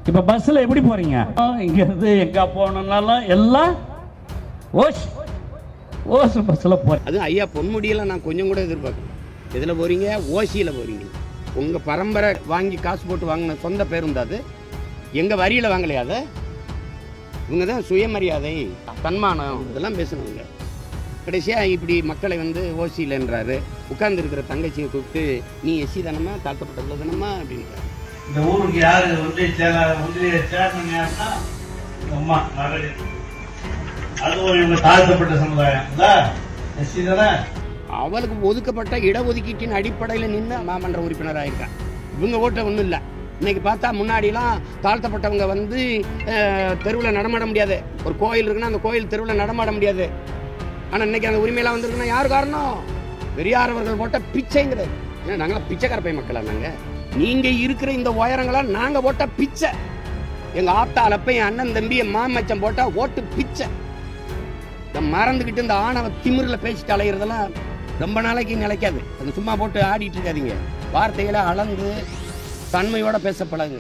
இப்ப பஸ்ல எப்படி போறீங்க ஆ, இங்க இருந்து எங்க போகணும்னாலும் எல்லாம் ஓஸ் ஓஸ் பஸ்ல போறேன் அதுவும் ஐயா பொன்முடியெல்லாம் நான் கொஞ்சம் கூட எதிர்பார்க்கல எதில் போகிறீங்க ஓசியில் போகிறீங்க உங்கள் பரம்பரை வாங்கி காசு போட்டு வாங்கின சொந்த பேருந்து அது எங்கள் வரியில் வாங்கலையா அதை இவங்க தான் சுயமரியாதை தன்மானம் இதெல்லாம் பேசுனவங்க கடைசியாக இப்படி மக்களை வந்து ஓசியில்ன்றாரு உட்கார்ந்து இருக்கிற தங்கச்சியை கூப்பிட்டு நீ எஸ்சி தானமா தாழ்த்தப்பட்ட தானமா அப்படின்றாரு இந்த ஊருக்கு யாரு ஒன்றிய செயலாளர் ஒன்றிய சேர்மன் யாருன்னா இந்த அம்மா மகளிர் அதுவும் இவங்க தாழ்த்தப்பட்ட சமுதாயம் இல்ல எஸ்சி தானே அவளுக்கு ஒதுக்கப்பட்ட இடஒதுக்கீட்டின் அடிப்படையில் நின்று மாமன்ற உறுப்பினராக இருக்கான் இவங்க ஓட்ட ஒன்றும் இல்லை இன்னைக்கு பார்த்தா முன்னாடிலாம் தாழ்த்தப்பட்டவங்க வந்து தெருவில் நடமாட முடியாது ஒரு கோயில் இருக்குன்னா அந்த கோயில் தெருவில் நடமாட முடியாது ஆனால் இன்னைக்கு அந்த உரிமையெல்லாம் வந்திருக்குன்னா யார் காரணம் பெரியார் அவர்கள் போட்ட பிச்சைங்கிறது ஏன்னா நாங்களாம் பிச்சைக்கார பை மக்களா நாங்கள் நீங்கள் இருக்கிற இந்த உயரங்களாம் நாங்கள் போட்ட பிச்சை எங்கள் ஆத்தா அலப்பை என் அண்ணன் தம்பி என் மாமச்சம் போட்டால் ஓட்டு பிச்சை இதை மறந்துக்கிட்டு இந்த ஆணவ திமிரில் பேசிட்டு அலையிறதெல்லாம் ரொம்ப நாளைக்கு நிலைக்காது அது சும்மா போட்டு ஆடிட்டு இருக்காதீங்க வார்த்தைகளை அளந்து தன்மையோட பேச பழகுங்க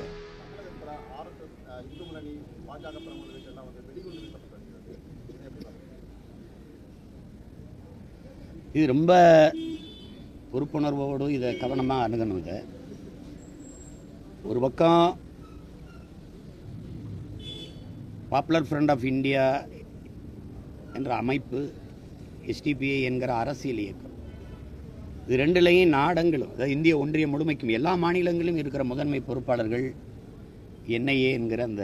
இது ரொம்ப பொறுப்புணர்வோடு இதை கவனமாக அணுகணும் இதை ஒரு பக்கம் பாப்புலர் ஃப்ரண்ட் ஆஃப் இந்தியா என்ற அமைப்பு எஸ்டிபிஐ என்கிற அரசியல் இயக்கம் இது ரெண்டுலேயும் நாடங்களும் அதாவது இந்திய ஒன்றிய முழுமைக்கும் எல்லா மாநிலங்களிலும் இருக்கிற முதன்மை பொறுப்பாளர்கள் என்ஐஏ என்கிற அந்த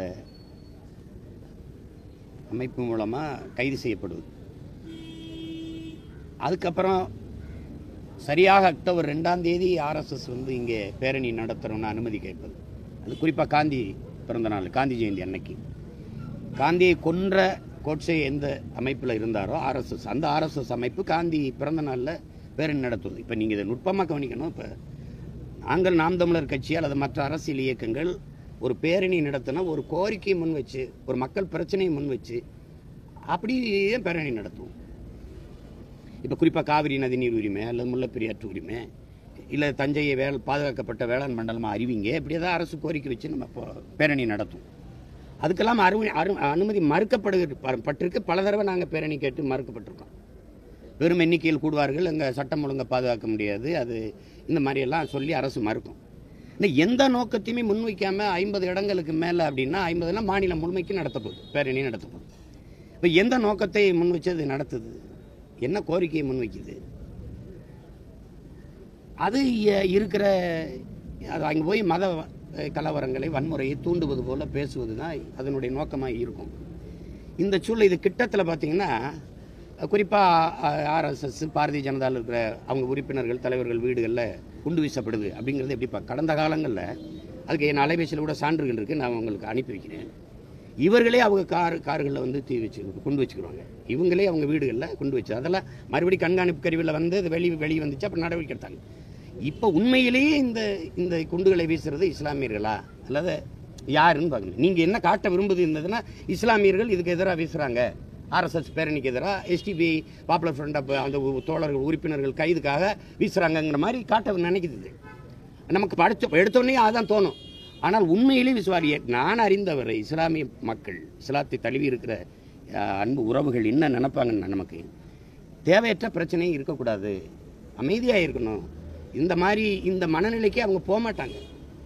அமைப்பு மூலமாக கைது செய்யப்படுவது அதுக்கப்புறம் சரியாக அக்டோபர் ரெண்டாம் தேதி ஆர்எஸ்எஸ் வந்து இங்கே பேரணி நடத்துகிறோன்னு அனுமதி கேட்பது அது குறிப்பாக காந்தி பிறந்த நாள் காந்தி ஜெயந்தி அன்னைக்கு காந்தியை கொன்ற கோட்சே எந்த அமைப்பில் இருந்தாரோ ஆர்எஸ்எஸ் அந்த ஆர்எஸ்எஸ் அமைப்பு காந்தி பிறந்த நாளில் பேரணி நடத்துவது இப்போ நீங்கள் இதை நுட்பமாக கவனிக்கணும் இப்போ நாங்கள் நாம் தமிழர் கட்சி அல்லது மற்ற அரசியல் இயக்கங்கள் ஒரு பேரணி நடத்தினா ஒரு கோரிக்கையை முன் வச்சு ஒரு மக்கள் பிரச்சனையை முன் வச்சு அப்படியே பேரணி நடத்துவோம் இப்போ குறிப்பாக காவிரி நதிநீர் உரிமை அல்லது முல்லைப்பெரியாற்று உரிமை இல்லை தஞ்சையை வேல் பாதுகாக்கப்பட்ட வேளாண் மண்டலமாக அறிவிங்க இப்படி ஏதாவது அரசு கோரிக்கை வச்சு நம்ம இப்போ பேரணி நடத்துவோம் அதுக்கெல்லாம் அரு அரு அனுமதி மறுக்கப்படுகிறது ப- பட்டிருக்கு பல தடவை நாங்கள் பேரணி கேட்டு மறுக்கப்பட்டிருக்கோம் வெறும் எண்ணிக்கையில் கூடுவார்கள் அங்கே சட்டம் ஒழுங்கை பாதுகாக்க முடியாது அது இந்த மாதிரியெல்லாம் சொல்லி அரசு மறுக்கும் இன்னும் எந்த நோக்கத்தையுமே முன்வைக்காம ஐம்பது இடங்களுக்கு மேலே அப்படின்னா ஐம்பதுலாம் மாநிலம் முழுமைக்கு நடத்தப்போகுது பேரணி நடத்தப்போகுது இப்போ எந்த நோக்கத்தை முன் வச்சு அது நடத்துது என்ன கோரிக்கையை முன்வைக்குது அது இ- இருக்கிற அது அங்கே போய் மத அஹ், கலவரங்களை வன்முறையை தூண்டுவது போல பேசுவது தான் அதனுடைய நோக்கமாக இருக்கும் இந்த சூழல் இது கிட்டத்தில் பார்த்தீங்கன்னா குறிப்பாக ஆர்எஸ்எஸ் பாரதிய ஜனதாவில் இருக்கிற அவங்க உறுப்பினர்கள் தலைவர்கள் வீடுகளில் குண்டு வீசப்படுது அப்படிங்கிறது எப்படி பா- கடந்த காலங்களில் அதுக்கு என் அலைபேசியில் கூட சான்றுகள் இருக்குது நான் உங்களுக்கு அனுப்பி வைக்கிறேன் இவர்களே அவங்க கார் கார்களில் வந்து தீ வச்சு குண்டு வச்சுக்கிடுவாங்க இவங்களே அவங்க வீடுகளில் குண்டு வச்சு அதெல்லாம் மறுபடியும் கண்காணிப்பு கருவியில் வந்து அது வெளி வெளியே வந்துச்சு அப்புறம் நடவடிக்கை எடுத்தாங்க இப்போ உண்மையிலேயே இந்த இந்த குண்டுகளை வீசுறது இஸ்லாமியர்களா அல்லது யாருன்னு பார்க்கணும் நீங்கள் என்ன காட்ட விரும்புது இருந்ததுன்னா இஸ்லாமியர்கள் இதுக்கு எதிராக வீசுகிறாங்க ஆர்எஸ்எஸ் பேரணிக்கு எதிராக எஸ்டிபி பாப்புலர் ஃப்ரண்ட் ஆஃப் அந்த உ- தோழர்கள் உறுப்பினர்கள் கைதுக்காக வீசுகிறாங்கங்கிற மாதிரி காட்ட நினைக்குது இது. நமக்கு படிச்ச எடுத்தோடனே அதான் தோணும் ஆனால் உண்மையிலே விசுவாரிய நான் அறிந்தவரை இஸ்லாமிய மக்கள் இஸ்லாத்தை தழுவி இருக்கிற அஹ், அன்பு உறவுகள் என்ன நினைப்பாங்கன்னு நமக்கு தேவையற்ற பிரச்சனையும் இருக்கக்கூடாது அமைதியாக இருக்கணும் இந்த மாதிரி இந்த மனநிலைக்கு அவங்க போக மாட்டாங்க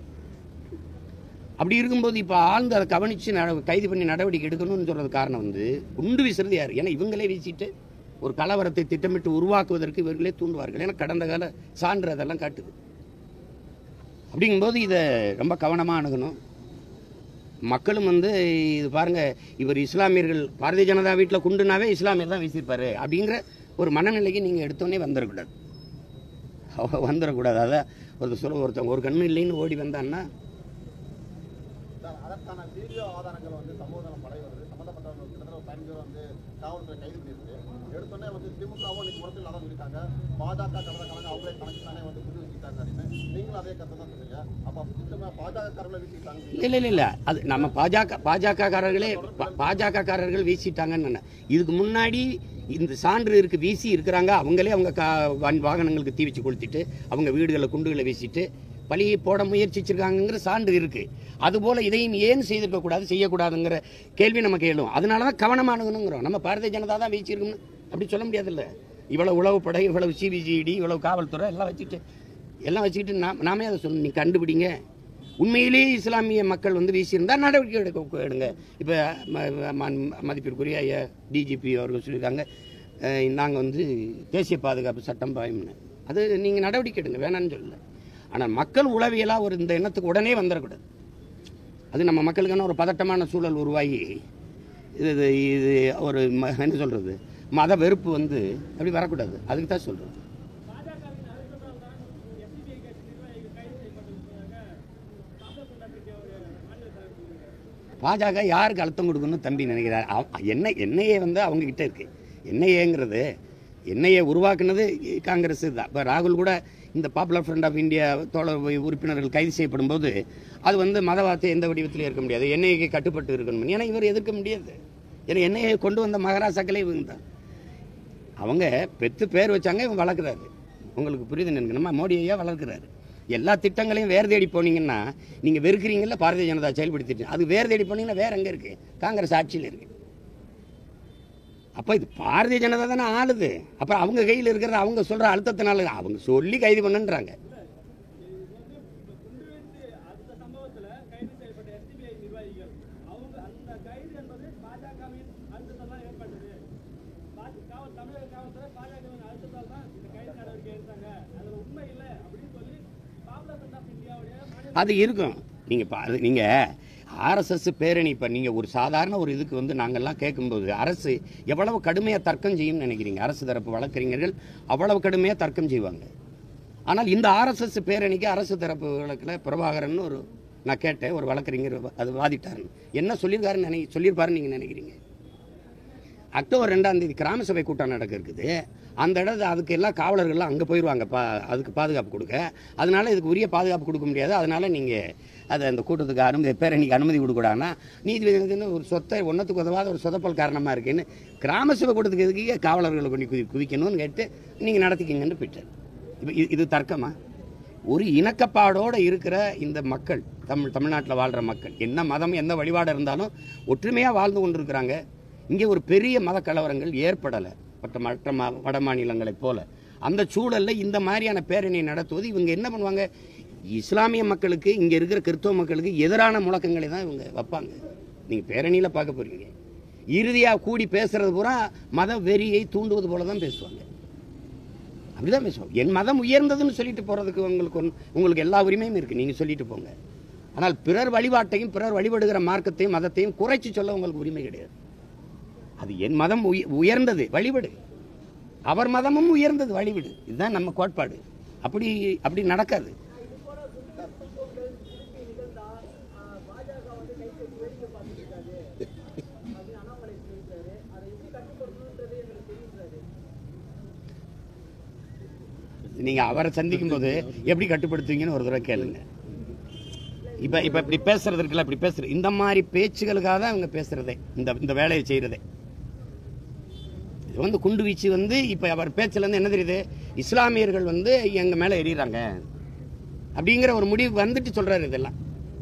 அப்படி இருக்கும்போது இப்போ ஆழ்ந்து அதை கவனித்து நட கைது பண்ணி நடவடிக்கை எடுக்கணும்னு சொல்றது காரணம் வந்து குண்டு வீசுறது யார் ஏன்னா இவங்களே வீசிட்டு ஒரு கலவரத்தை திட்டமிட்டு உருவாக்குவதற்கு இவர்களே தூண்டுவார்கள் ஏன்னா கடந்த கால சான்று அதெல்லாம் காட்டுது அப்படிங்கும்போது இதை ரொம்ப கவனமாக அணுகணும் மக்களும் வந்து இது பாருங்க இவர் இஸ்லாமியர்கள் பாரதிய ஜனதா வீட்டில் குண்டுனாவே இஸ்லாமியர் தான் வீசியிருப்பாரு அப்படிங்கிற ஒரு மனநிலைக்கு நீங்கள் எடுத்தோடனே வந்துடக்கூடாது அவ- வந்துடக்கூடாது அதான் ஒருத்தர் சொல்ல ஒருத்தன் ஒரு கண்ணு இல்லைன்னு ஓடி வந்தான்னா சார், அதற்கான வீடியோ ஆதாரங்கள் வந்து சமூக நலம் படை வருது சம்மந்தப்பட்டவங்க கிட்டத்தட்ட ஒரு பதினஞ்சு பேர் வந்து காவல்துறை கைது பண்ணியிருக்கு எடுத்தோடனே வந்து திமுகவும் இன்னைக்கு முரத்தில் அதான் சொல்லிட்டாங்க பாஜக கடந்த காலங்க அவங்களே கணக்கு தானே வந்து குண்டு வச்சுட்டாங்க அப்படின்னு நீங்களும் அதே கருத்தை தான் சொன்னீங்க அப்போ சுத்தமாக பாஜக காரங்களை வீசிட்டாங்க இல்லை இல்லை இல்லை அது நம்ம பாஜக பாஜக காரர்களே பாஜக காரர்கள் வீசிட்டாங்கன்னு நினை- இதுக்கு முன்னாடி இந்த சான்று இருக்கு வீசி இருக்கிறாங்க அவங்களே அவங்க கா வன் வாகனங்களுக்கு தீ வச்சு கொளுத்திட்டு அவங்க வீடுகளில் குண்டுகளை வீசிட்டு பழியை போட முயற்சிச்சிருக்காங்கங்கிற சான்று இருக்கு அதுபோல இதையும் ஏன் செய்திருக்க கூடாது செய்யக்கூடாதுங்கிற கேள்வி நமக்கு எழும் அதனால தான் கவனமானுங்கிறோம் நம்ம பாரதிய ஜனதா தான் வீச்சிருக்கோம்னு அப்படி சொல்ல முடியாதுல்ல இவ்வளவு உளவு படை இவ்வளவு சிபிசிஐடி இவ்வளவு காவல்துறை எல்லாம் வச்சுட்டு எல்லாம் வச்சுக்கிட்டு நாம் நாமே அதை சொல்லணும் நீ கண்டுபிடிங்க உண்மையிலேயே இஸ்லாமிய மக்கள் வந்து வீசியிருந்தா நடவடிக்கை எடுக்க எடுங்க இப்போ மதிப்பிற்குரிய ஐயா டிஜிபி அவர்கள் சொல்லியிருக்காங்க நாங்கள் வந்து தேசிய பாதுகாப்பு சட்டம் பாயம்னு அது நீங்கள் நடவடிக்கை எடுங்க வேணான்னு சொல்லல ஆனால் மக்கள் உளவியலாக ஒரு இந்த எண்ணத்துக்கு உடனே வந்துடக்கூடாது அது நம்ம மக்களுக்கான ஒரு பதட்டமான சூழல் உருவாகி இது இது இது ஒரு ம- என்ன சொல்கிறது மத வெறுப்பு வந்து அப்படி வரக்கூடாது அதுக்கு தான் சொல்கிறேன் பாஜக யாருக்கு அழுத்தம் கொடுக்கணும்னு தம்பி நினைக்கிறார் அவ- என்ன என்ஐஏ வந்து அவங்க கிட்ட இருக்கு என்ஐஏங்கிறது என்ஐஏ உருவாக்குனது காங்கிரஸ் தான் இப்போ ராகுல் கூட இந்த பாப்புலர் ஃப்ரண்ட் ஆஃப் இந்தியா தோழர் உறுப்பினர்கள் கைது செய்யப்படும் போது அது வந்து மதவாதத்தை எந்த வடிவத்திலும் இருக்க முடியாது என்ஐஏக்கு கட்டுப்பட்டு இருக்கணும் ஏன்னா இவர் எதிர்க்க முடியாது ஏன்னா என்ஐஏ கொண்டு வந்த மகாராஷ்டிராக்களே இவங்க தான் அவங்க பெத்து பேர் வச்சாங்க இவங்க வளர்க்குறாரு உங்களுக்கு புரியுது எனக்கு நம்ம மோடி ஐயா வளர்க்குறாரு எல்லா திட்டங்களையும் வேறு தேடி போனீங்கன்னா நீங்கள் வெறுக்கிறீங்கல்ல பாரதிய ஜனதா செயல்படுத்திட்டு அது வேறு தேடி போனீங்கன்னா வேற எங்கே இருக்கு காங்கிரஸ் ஆட்சியில் இருக்கு அப்போ இது பாரதிய ஜனதா தானே ஆளுது அப்புறம் அவங்க கையில் இருக்கிறது அவங்க சொல்கிற அழுத்தத்தினால அவங்க சொல்லி கைது பண்ணுன்றாங்க அது இருக்கும் நீங்கள் பா நீங்கள் ஆர்எஸ்எஸ் பேரணி இப்போ நீங்கள் ஒரு சாதாரண ஒரு இதுக்கு வந்து நாங்கள்லாம் கேட்கும்போது அரசு எவ்வளவு கடுமையாக தர்க்கம் செய்யும்னு நினைக்கிறீங்க அரசு தரப்பு வழக்கறிஞர்கள் அவ்வளவு கடுமையாக தர்க்கம் செய்வாங்க ஆனால் இந்த ஆர்எஸ்எஸ் பேரணிக்கு அரசு தரப்பு வழக்கில் பிரபாகரன் ஒரு நான் கேட்டேன் ஒரு வழக்கறிஞர் அது வாதிட்டாருன்னு என்ன சொல்லியிருக்காருன்னு நினை சொல்லியிருப்பாருன்னு நீங்கள் நினைக்கிறீங்க அக்டோபர் ரெண்டாம் தேதி கிராம சபை கூட்டம் நடக்க இருக்குது அந்த இடத்து அதுக்கு எல்லாம் காவலர்கள்லாம் அங்கே போயிடுவாங்க பா அதுக்கு பாதுகாப்பு கொடுக்க அதனால இதுக்கு உரிய பாதுகாப்பு கொடுக்க முடியாது அதனால நீங்கள் அதை அந்த கூட்டத்துக்கு அனுமதி பேரணிக்கு அனுமதி கொடுக்கூடாதுன்னா நீதிபதி வந்து ஒரு சொத்தை ஒன்றத்துக்கு உதவாத ஒரு சொதப்பல் காரணமாக இருக்குன்னு கிராம சபை கூட்டத்துக்கு எதுக்கு காவலர்களை கொண்டு குதி குதிக்கணும்னு கேட்டு நீங்கள் நடத்திக்கிங்கன்னு போயிட்டார் இப்போ இது இது தர்க்கமா ஒரு இணக்கப்பாடோடு இருக்கிற இந்த மக்கள் தமிழ் தமிழ்நாட்டில் வாழ்கிற மக்கள் என்ன மதம் எந்த வழிபாடு இருந்தாலும் ஒற்றுமையாக வாழ்ந்து கொண்டிருக்கிறாங்க இங்கே ஒரு பெரிய மத கலவரங்கள் ஏற்படலை மற்ற மற்ற ம வட மாநிலங்களைப் போல அந்த சூழலில் இந்த மாதிரியான பேரணியை நடத்துவது இவங்க என்ன பண்ணுவாங்க இஸ்லாமிய மக்களுக்கு இங்கே இருக்கிற கிறிஸ்தவ மக்களுக்கு எதிரான முழக்கங்களை தான் இவங்க வைப்பாங்க நீங்கள் பேரணியில் பார்க்க போறீங்க இறுதியாக கூடி பேசுறது பூரா மத வெறியை தூண்டுவது போல தான் பேசுவாங்க அப்படிதான் பேசுவோம் என் மதம் உயர்ந்ததுன்னு சொல்லிட்டு போறதுக்கு உங்களுக்கு ஒன்- உங்களுக்கு எல்லா உரிமையும் இருக்கு நீங்க சொல்லிட்டு போங்க ஆனால் பிறர் வழிபாட்டையும் பிறர் வழிபடுகிற மார்க்கத்தையும் மதத்தையும் குறைச்சி சொல்ல உங்களுக்கு உரிமை கிடையாது அது என் மதம் உய- உயர்ந்தது வழிபடு அவர் மதமும் உயர்ந்தது வழிவிடு இதுதான் நம்ம கோட்பாடு அப்படி அப்படி நடக்காது நீங்க அவரை சந்திக்கும் போது எப்படி கட்டுப்படுத்துவீங்கன்னு ஒரு தடவை கேளுங்க இப்ப இப்ப இப்படி பேசுறது இருக்குல்ல இப்படி பேசுறது இந்த மாதிரி பேச்சுகளுக்காக தான் அவங்க பேசுறதே இந்த இந்த வேலையை செய்யறதே இது வந்து குண்டு வீச்சு வந்து இப்ப அவர் பேச்சுல இருந்து என்ன தெரியுது இஸ்லாமியர்கள் வந்து எங்க மேல எறிகிறாங்க அப்படிங்கிற ஒரு முடிவு வந்துட்டு சொல்றாரு இதெல்லாம்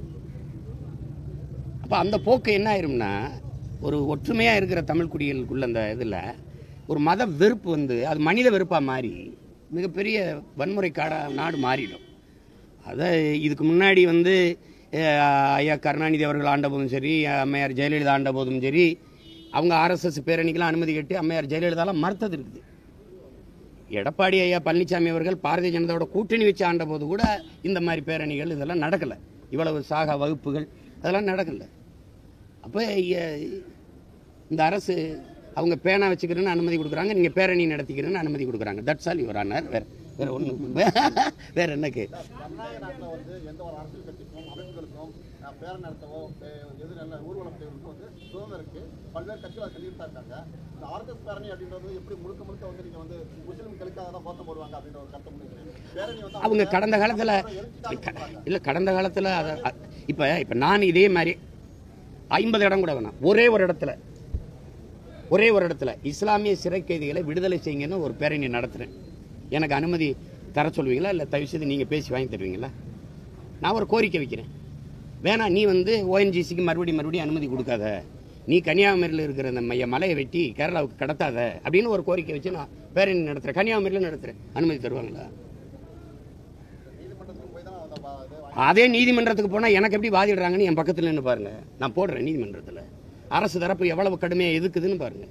அப்ப அந்த போக்கு என்ன ஆயிரும்னா ஒரு ஒற்றுமையா இருக்கிற தமிழ் குடிகளுக்குள்ள அந்த இதுல ஒரு மத வெறுப்பு வந்து அது மனித வெறுப்பா மாறி மிகப்பெரிய வன்முறை காடா நாடு மாறிடும் அதை இதுக்கு முன்னாடி வந்து அஹ், ஐயா கருணாநிதி அவர்கள் ஆண்ட போதும் சரி அம்மையார் ஜெயலலிதா ஆண்ட போதும் சரி அவங்க ஆர்எஸ்எஸ் பேரணிக்கெல்லாம் அனுமதி கேட்டு அம்மையார் ஜெயலலிதாலாம் மறுத்தது இருக்குது எடப்பாடி ஐயா பழனிசாமி அவர்கள் பாரதிய ஜனதாவோட கூட்டணி வச்சு ஆண்ட போது கூட இந்த மாதிரி பேரணிகள் இதெல்லாம் நடக்கலை இவ்வளவு சாகா வகுப்புகள் அதெல்லாம் நடக்கலை அப்போ இந்த அரசு அவங்க பேனா வச்சுக்கிறேன்னு அனுமதி கொடுக்குறாங்க நீங்கள் பேரணி நடத்திக்கிறேன்னு அனுமதி கொடுக்குறாங்க தட்ஸ் ஆல் யுவர் ஆனர் வேற வேற ஒன்றும் வேற என்ன கே ஜனநாயக நாட்டில் வந்து எந்த ஒரு அரசியல் கட்சிக்கும் அமைப்புகளுக்கும் அஹ், பேரணி நடத்தவோ அஹ், எது நல்ல ஊர்வலம் செய்வதற்கும் வந்து சுதந்திரம் இருக்கு பல்வேறு கட்சிகள் அதை செஞ்சுட்டு தான் இருக்காங்க இந்த ஆர்எஸ்எஸ் பேரணி அப்படின்றது எப்படி முழுக்க முழுக்க வந்து நீங்க வந்து முஸ்லிம்களுக்காக தான் கோத்தம் போடுவாங்க அப்படின்ற ஒரு கருத்தை முன்வைக்கிறீங்க பேரணி வந்து அவங்க கடந்த காலத்தில் இல்லை கடந்த காலத்தில் அதை இப்போ இப்போ நான் இதே மாதிரி ஐம்பது இடம் கூட வேணாம் ஒரே ஒரு இடத்துல ஒரே ஒரு இடத்துல இஸ்லாமிய சிறை கைதிகளை விடுதலை செய்யுங்கன்னு ஒரு பேரணி நடத்துகிறேன் எனக்கு அனுமதி தர சொல்வீங்களா இல்லை தயவு செய்து நீங்கள் பேசி வாங்கி தருவீங்களா நான் ஒரு கோரிக்கை வைக்கிறேன் வேணாம் நீ வந்து ஓஎன்ஜிசிக்கு மறுபடியும் மறுபடியும் அனுமதி கொடுக்காத நீ கன்னியாகுமரியில் இருக்கிற அந்த மைய மலையை வெட்டி கேரளாவுக்கு கடத்தாத அப்படின்னு ஒரு கோரிக்கை வச்சு நான் பேரணி நடத்துகிறேன் கன்னியாகுமரியில் நடத்துகிறேன் அனுமதி தருவாங்களா நீதிமன்றத்துக்கு போய் தான் அந்த பா- இது வாங்கி- அதே நீதிமன்றத்துக்கு போனால் எனக்கு எப்படி வாதிடுறாங்கன்னு என் பக்கத்தில் நின்று பாருங்க நான் போடுறேன் நீதிமன்றத்தில் அரசு தரப்பு எவ்வளவு கடுமையாக எதுக்குதுன்னு பாருங்க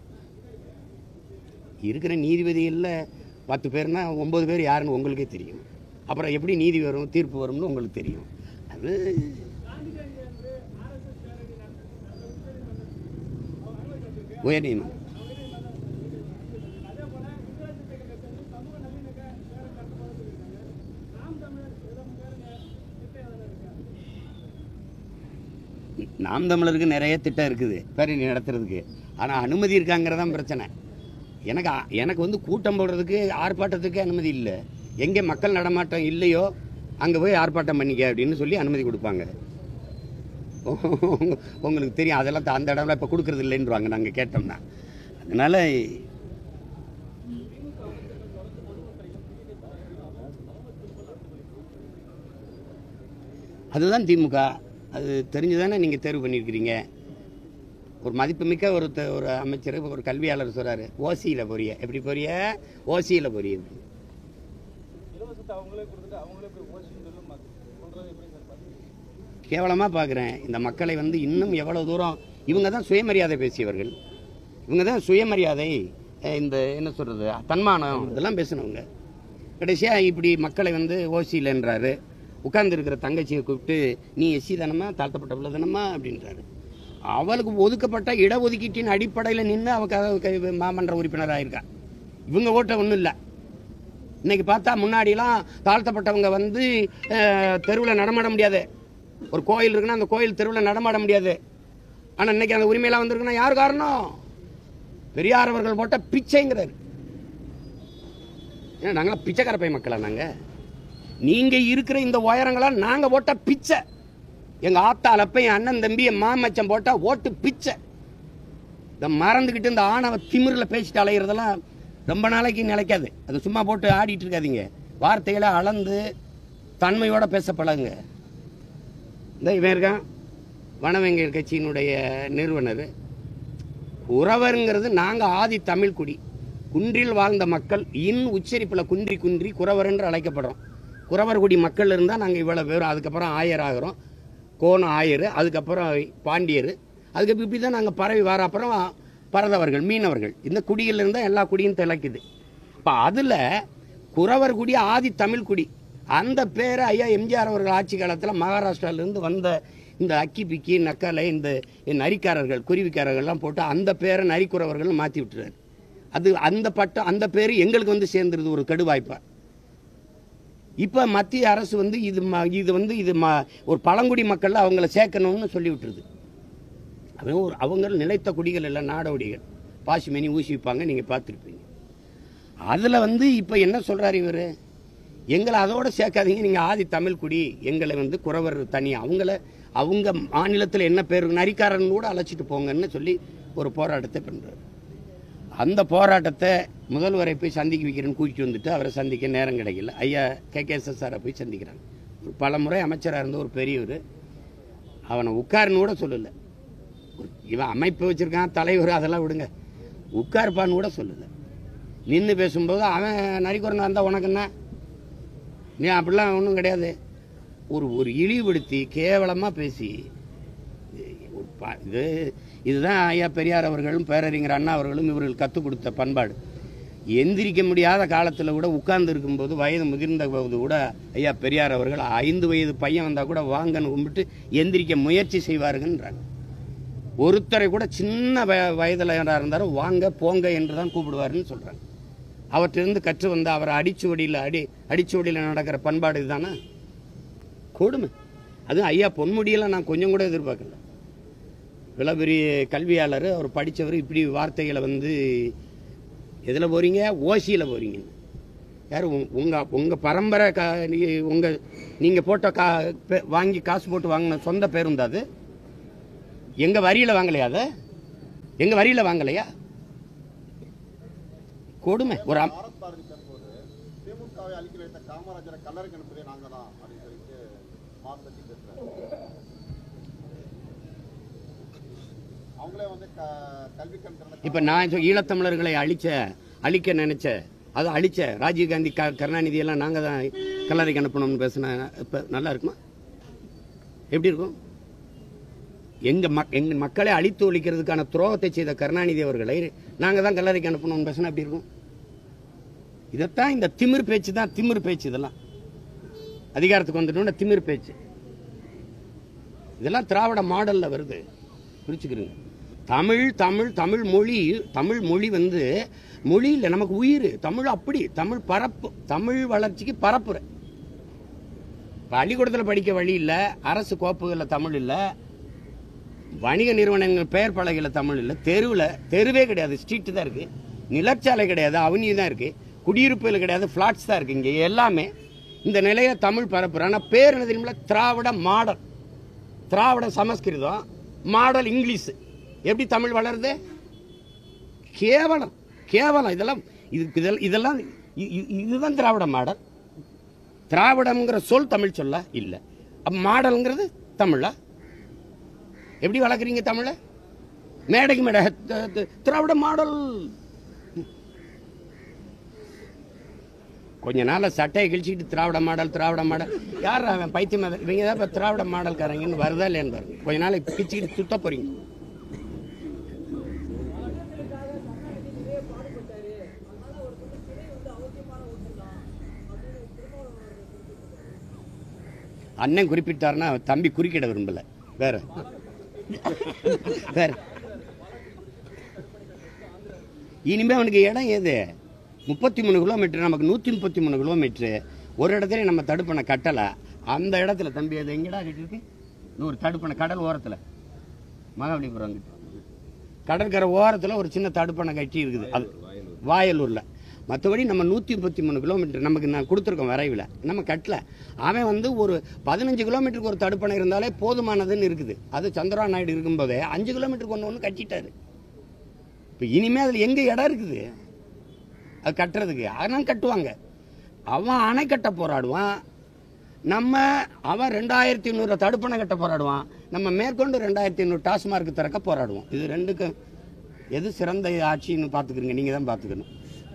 இருக்கிற நீதிபதிகளில் பத்து பேர்னா ஒன்பது பேர் யாருன்னு உங்களுக்கே தெரியும் அப்புறம் எப்படி நீதி வரும் தீர்ப்பு வரும்னு உங்களுக்கு தெரியும் அது உயர்நீதிமன்றம் நாம் தமிழருக்கு நிறைய திட்டம் இருக்குது பேரணி நடத்துறதுக்கு ஆனால் அனுமதி இருக்காங்கிறதான் பிரச்சனை எனக்கு அ- எனக்கு வந்து கூட்டம் போடுறதுக்கு ஆர்ப்பாட்டத்துக்கு அனுமதி இல்லை எங்கே மக்கள் நடமாட்டம் இல்லையோ அங்கே போய் ஆர்ப்பாட்டம் பண்ணிக்க அப்படின்னு சொல்லி அனுமதி கொடுப்பாங்க உங்க- உங்களுக்கு தெரியும் அதெல்லாம் த- அந்த இடம்ல இப்போ கொடுக்கறது இல்லைன்றாங்க நாங்கள் கேட்டோம்னா அதனால் அதுதான் திமுக அது தெரிஞ்சுதானே நீங்கள் தேர்வு பண்ணியிருக்கிறீங்க ஒரு மதிப்புமிக்க ஒரு த- ஒரு அமைச்சர் ஒரு கல்வியாளர் சொல்கிறாரு ஓசியில் போறிய எப்படி போறிய ஓசியில் போறிய கேவலமாக பார்க்குறேன் இந்த மக்களை வந்து இன்னும் எவ்வளோ தூரம் இவங்க தான் சுயமரியாதை பேசியவர்கள் இவங்க தான் சுயமரியாதை அஹ் இந்த என்ன சொல்கிறது தன்மானம் இதெல்லாம் பேசினவங்க கடைசியாக இப்படி மக்களை வந்து ஓசியில்ன்றாரு உட்கார்ந்துருக்கிற தங்கச்சியை கூப்பிட்டு நீ எஸ்சி தானம்மா தாழ்த்தப்பட்ட பிள்ளை தானம்மா அப்படின்றாரு அவளுக்கு ஒதுக்கப்பட்ட இடஒதுக்கீட்டின் அடிப்படையில் நின்று அவ க- க- மாமன்ற உறுப்பினராக இருக்கா இவங்க ஓட்ட ஒன்றும் இல்லை இன்னைக்கு பார்த்தா முன்னாடிலாம் தாழ்த்தப்பட்டவங்க வந்து தெருவில் நடமாட முடியாது ஒரு கோயில் இருக்குன்னா அந்த கோயில் தெருவில் நடமாட முடியாது ஆனால் இன்னைக்கு அந்த உரிமையெல்லாம் வந்திருக்குன்னா யார் காரணம் பெரியார் அவர்கள் போட்ட பிச்சைங்கிறார் ஏன்னா நாங்களாம் பிச்சைக்கார பை மக்களா நாங்கள் நீங்கள் இருக்கிற இந்த உயரங்களாம் நாங்கள் போட்ட பிச்சை எங்கள் ஆத்தா அலப்பை என் அண்ணன் தம்பி என் மாமச்சம் போட்டா ஓட்டு பிச்சை இந்த மறந்துக்கிட்டு இந்த ஆணவ திமிரில் பேசிட்டு அலையிறதெல்லாம் ரொம்ப நாளைக்கு நிலைக்காது அது சும்மா போட்டு ஆடிட்டு இருக்காதீங்க வார்த்தைகளை அளந்து தன்மையோட பேச பழகுங்க இந்த இவன் இருக்கான் வனவெங்கர் கட்சியினுடைய நிறுவனர் குறவருங்கிறது நாங்கள் ஆதி தமிழ் குடி குன்றில் வாழ்ந்த மக்கள் இன் உச்சரிப்பில் குன்றி குன்றி குறவர் என்று அழைக்கப்படுறோம் குறவர் குடி மக்கள் இருந்தால் நாங்கள் இவ்வளோ பேரும் அதுக்கப்புறம் ஆயர் ஆகிறோம் கோணம் ஆயர் அதுக்கப்புறம் பாண்டியர் அதுக்கு இப்படி தான் நாங்கள் பரவி வர அப்புறம் பரதவர்கள் மீனவர்கள் இந்த குடியில் இருந்தால் எல்லா குடியும் திளைக்குது இப்போ அதில் குறவர் குடி ஆதி தமிழ் குடி அந்த பேரை ஐயா எம்ஜிஆர் அவர்கள் ஆட்சி காலத்தில் மகாராஷ்டிராவிலேருந்து வந்த இந்த அக்கி பிக்கி நக்கலை இந்த நரிக்காரர்கள் குருவிக்காரர்கள்லாம் போட்டு அந்த பேரை நரிக்குறவர்கள் மாற்றி விட்டுறாரு அது அந்த பட்டம் அந்த பேர் எங்களுக்கு வந்து சேர்ந்துருது ஒரு கெடுவாய்ப்பா இப்போ மத்திய அரசு வந்து இது ம- இது வந்து இது ம ஒரு பழங்குடி மக்கள் அவங்கள சேர்க்கணும்னு சொல்லி விட்டுருது அவன் ஒரு அவங்க நிலைத்த குடிகள் இல்லை நாடோடிகள் பாசிமணி ஊசி வைப்பாங்க நீங்கள் பார்த்துருப்பீங்க அதில் வந்து இப்போ என்ன சொல்கிறாரு இவர் எங்களை அதோட சேர்க்காதீங்க நீங்கள் ஆதி தமிழ் குடி எங்களை வந்து குறவர் தனி அவங்கள அவங்க மாநிலத்தில் என்ன பேர் நரிக்காரன் கூட அழைச்சிட்டு போங்கன்னு சொல்லி ஒரு போராட்டத்தை பண்ணுறாரு அந்த போராட்டத்தை முதல்வரை போய் சந்திக்க வைக்கிறேன்னு கூட்டிட்டு வந்துட்டு அவரை சந்திக்க நேரம் கிடைக்கல ஐயா கே கே எஸ் சாரை போய் சந்திக்கிறாங்க ஒரு பல முறை அமைச்சராக இருந்த ஒரு பெரியவர் அவனை உட்காருன்னு கூட சொல்லலை இவன் அமைப்பு வச்சிருக்கான் தலைவர் அதெல்லாம் விடுங்க உட்காருப்பான்னு கூட சொல்லலை நின்று பேசும்போது அவன் நரிக்குறனா இருந்தால் உனக்கு என்ன நீ அப்படிலாம் ஒன்றும் கிடையாது ஒரு ஒரு இழிவுபடுத்தி கேவலமாக பேசி ஒரு ப- இது இதுதான் ஐயா பெரியார் அவர்களும் பேரறிஞர் அண்ணா அவர்களும் இவர்கள் கற்றுக் கொடுத்த பண்பாடு எந்திரிக்க முடியாத காலத்தில் கூட உட்கார்ந்து இருக்கும்போது வயது முதிர்ந்த போது கூட ஐயா பெரியார் அவர்கள் ஐந்து வயது பையன் வந்தால் கூட வாங்கன்னு கும்பிட்டு எந்திரிக்க முயற்சி செய்வாருங்கன்றாங்க ஒருத்தரை கூட சின்ன வய வயதில் இருந்தாலும் வாங்க போங்க என்று தான் கூப்பிடுவாருன்னு சொல்கிறாங்க அவற்றிலிருந்து கற்று வந்த அவரை அடிச்சுவடியில் அடி அடிச்சுவடியில் நடக்கிற பண்பாடு இதுதானே கொடுமை அதுவும் ஐயா பொன்முடியெல்லாம் நான் கொஞ்சம் கூட எதிர்பார்க்கல இவ்வளோ பெரிய கல்வியாளர் அவர் படித்தவர் இப்படி வார்த்தைகளை வந்து எதில் போகிறீங்க ஓசியில் போகிறீங்க யார் உங்கள் உங்கள் பரம்பரை கா உங்கள் நீங்கள் போட்ட கா பே- வாங்கி காசு போட்டு வாங்கின சொந்த பேருந்து அது எங்கள் வரியில் வாங்கலையா அதை எங்கள் வரியில் வாங்கலையா கொடுமை ஒரு அம்- பாரத் பாரதி பேசும்போது திமுகவை அழிக்க வைத்த காமராஜரை கல்லறைக்கு அனுப்புதே நாங்க தான் அப்படின்னு சொல்லிட்டு மாசத்தி பேசுறாரு அவங்களே வந்து க கல்வி கண் திறனை இப்போ நான் சொ- ஈழத்தமிழர்களை அழிச்ச அழிக்க நினைச்ச அதை அழிச்ச ராஜீவ்காந்தி க கருணாநிதி எல்லாம் நாங்கள் தான் கல்லறைக்கு அனுப்பணும்னு பேசினா இப்போ நல்லா இருக்குமா எப்படி இருக்கும் எங்கள் மக் எங்கள் மக்களை அழித்து ஒழிக்கிறதுக்கான துரோகத்தை செய்த கருணாநிதி அவர்களை நாங்கள் தான் கல்லறைக்கு அனுப்பணும்னு பேசினா எப்படி இருக்கும் இதைத்தான் இந்த திமிர் பேச்சு தான் திமிர் பேச்சு இதெல்லாம் அதிகாரத்துக்கு வந்துட்டோம்னா திமிர் பேச்சு இதெல்லாம் திராவிட மாடல்ல வருது புரிச்சுக்கிறீங்க தமிழ் தமிழ் தமிழ் மொழி தமிழ் மொழி வந்து மொழி இல்லை நமக்கு உயிர் தமிழ் அப்படி தமிழ் பரப்பு தமிழ் வளர்ச்சிக்கு பரப்புரை பள்ளிக்கூடத்தில் படிக்க வழி இல்லை அரசு கோப்புகளில் தமிழ் இல்லை வணிக நிறுவனங்கள் பெயர் பலகையில் தமிழ் இல்லை தெருவில் தெருவே கிடையாது ஸ்ட்ரீட்டு தான் இருக்குது நிலச்சாலை கிடையாது அவனி தான் இருக்குது குடியிருப்புகள் கிடையாது ஃப்ளாட்ஸ் தான் இருக்குது இங்கே எல்லாமே இந்த நிலையை தமிழ் பரப்புறேன் ஆனால் பேர் என்ன தெரியுமில்ல Dravida model Dravida Samskritam model English எப்படி தமிழ் வளருது கேவலம் கேவலம் இதெல்லாம் இது இதெல்லாம் இதெல்லாம் இ- இ- இதுதான் திராவிட மாடல் திராவிடம்ங்கிற சொல் தமிழ் சொல்ல இல்லை அப்ப மாடல்ங்கிறது தமிழா எப்படி வளர்க்குறீங்க தமிழை மேடைக்கு மேடை த- த- திராவிட மாடல் கொஞ்ச நாள்ல சட்டையை கிழிச்சிட்டு திராவிட மாடல் திராவிட மாடல் யார் அவன் பைத்தியம் அவன்? இவங்க தான் இப்போ திராவிட மாடல்காரங்கன்னு வருதா இல்லையான்னு பாருங்க கொஞ்ச நாள் கிழிச்சிக்கிட்டு சுத்த போறீங்க அண்ணன் குறிப்பிட்டாருன்னா தம்பி குறுக்கிட விரும்பல வேற வேற இனிமே அவனுக்கு இடம் ஏது முப்பத்தி மூணு கிலோமீட்டர் நமக்கு நூற்றி முப்பத்தி மூணு கிலோமீட்டரு ஒரு இடத்துல நம்ம தடுப்பணை கட்டலை அந்த இடத்துல தம்பி அது எங்கடா கட்டிருக்கு நூறு தடுப்பணை கடல் ஓரத்தில் மகாபலிபுரம் கிட்ட கடற்கரை ஓரத்தில் ஒரு சின்ன தடுப்பணை கட்டி இருக்குது அது வாயலூரில் மற்றபடி நம்ம நூற்றி முப்பத்தி மூணு கிலோமீட்டர் நமக்கு நான் கொடுத்துருக்கோம் வரைவில் நம்ம கட்டல அவன் வந்து ஒரு பதினஞ்சு கிலோமீட்டருக்கு ஒரு தடுப்பணை இருந்தாலே போதுமானதுன்னு இருக்குது அது சந்திரா நாயுடு இருக்கும்போதே அஞ்சு கிலோமீட்டருக்கு ஒன்று ஒன்று கட்டிட்டாரு இப்போ இனிமே அதில் எங்கே இடம் இருக்குது அது கட்டுறதுக்கு அதெல்லாம் கட்டுவாங்க அவன் அணை கட்ட போராடுவான் நம்ம அவன் ரெண்டாயிரத்தி ஐநூறு தடுப்பணை கட்ட போராடுவான் நம்ம மேற்கொண்டு ரெண்டாயிரத்தி ஐநூறு டாஸ்மார்க் திறக்க போராடுவோம் இது ரெண்டுக்கும் எது சிறந்த ஆட்சின்னு பார்த்துக்கிறீங்க நீங்கள் தான் பார்த்துக்கணும்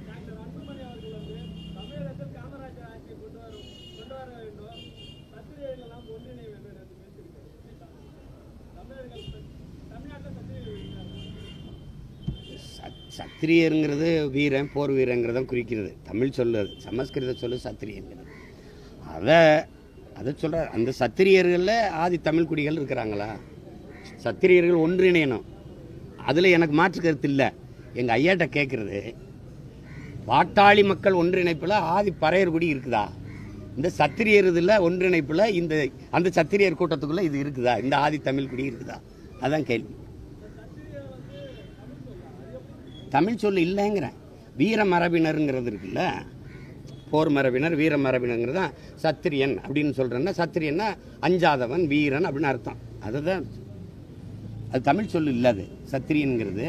சத்- சத்திரியருங்கிறது வீரன் போர் வீரங்கிறத குறிக்கிறது தமிழ் சொல்லு அது. சமஸ்கிருத சொல்லு சத்திரியங்கிறது அதை அதை சொல்ற அந்த சத்திரியர்களில் ஆதி தமிழ் குடிகள் இருக்கிறாங்களா சத்திரியர்கள் ஒன்றிணையணும் அதில் எனக்கு மாற்று கருத்து இல்லை எங்கள் ஐயாட்ட கேட்குறது பாட்டாளி மக்கள் ஒன்றிணைப்பில் ஆதி பறையர் குடி இருக்குதா இந்த சத்திரியர் இதில் ஒன்றிணைப்பில் இந்த அந்த சத்திரியர் கூட்டத்துக்குள்ளே இது இருக்குதா இந்த ஆதி தமிழ் குடி இருக்குதா அதான் கேள்வி தமிழ் சொல்லு இல்லைங்கிறேன் வீர மரபினருங்கிறது இருக்குல்ல போர் மரபினர் வீர மரபினருங்கிறது தான் சத்திரியன் அப்படின்னு சொல்கிறேன்னா சத்திரியன்னா அஞ்சாதவன் வீரன் அப்படின்னு அர்த்தம் அதுதான் அது தமிழ் சொல்லு இல்லை அது சத்திரியன்கிறது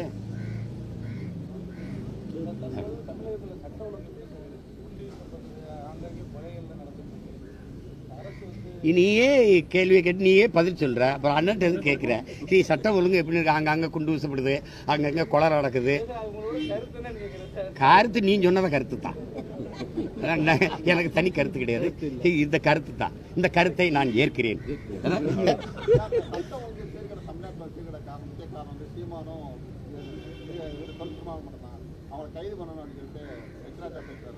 நீயே கேள்வியை கேட்டு நீயே பதில் சொல்ற அப்புறம் அண்ணன் எதுவும் கேட்குற நீ சட்டம் ஒழுங்கு எப்படி இருக்கு அங்கங்கே குண்டு வீசப்படுது அங்கங்கே கொலை நடக்குது கருத்து நீ சொன்னத கருத்து தான் அதான் நான் எனக்கு தனி கருத்து கிடையாது இந்த கருத்து தான் இந்த கருத்தை நான் ஏற்கிறேன் சட்டம் ஒழுங்கு சீர்கிற தமிழ்நாட்டில் சீர்கிற காரணம் முக்கிய காரணம் வந்து சீமானும் தொல் திருமாவளவன் மட்டும் தான் அவங்களை கைது பண்ணணும் அப்படின்னு சொல்லிட்டு வெங்கராஜா பேசுறாரு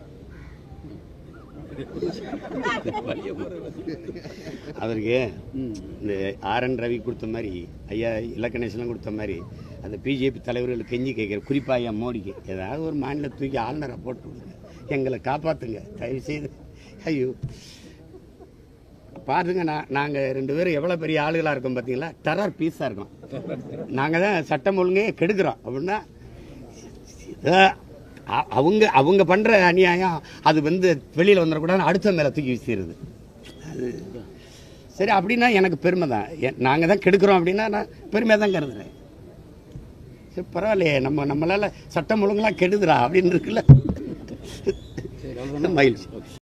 அவருக்கு இந்த ஆர் என் ரவி கொடுத்த மாதிரி ஐயா இலக்கணேசனம் கொடுத்த மாதிரி அந்த பிஜேபி தலைவர்கள் கெஞ்சி கேட்குற குறிப்பாக ஐயா மோடிக்கு ஏதாவது ஒரு மாநில தூக்கி ஆளுநரை போட்டு விடுங்க எங்களை காப்பாற்றுங்க தயவு செய்து ஐயோ பாருங்க நான் நாங்கள் ரெண்டு பேரும் எவ்வளோ பெரிய ஆளுகளாக இருக்கோம் பார்த்தீங்களா டெரர் பீஸாக இருக்கோம் நாங்கள் தான் சட்டம் ஒழுங்கே கெடுக்கிறோம் அப்படின்னா இதை அ- அவங்க அவங்க பண்ணுற அநியாயம் அது வந்து வெளியில் வந்துடக்கூடாது அடுத்த மேலே தூக்கி வீசிடுது அது சரி அப்படின்னா எனக்கு பெருமை தான் நாங்கள் தான் கெடுக்கிறோம் அப்படின்னா நான் பெருமையாக தான் கருதுறேன் சரி பரவாயில்லையே நம்ம நம்மளால சட்டம் ஒழுங்கெல்லாம் கெடுதுடா அப்படின்னு இருக்குல்ல மகிழ்ச்சி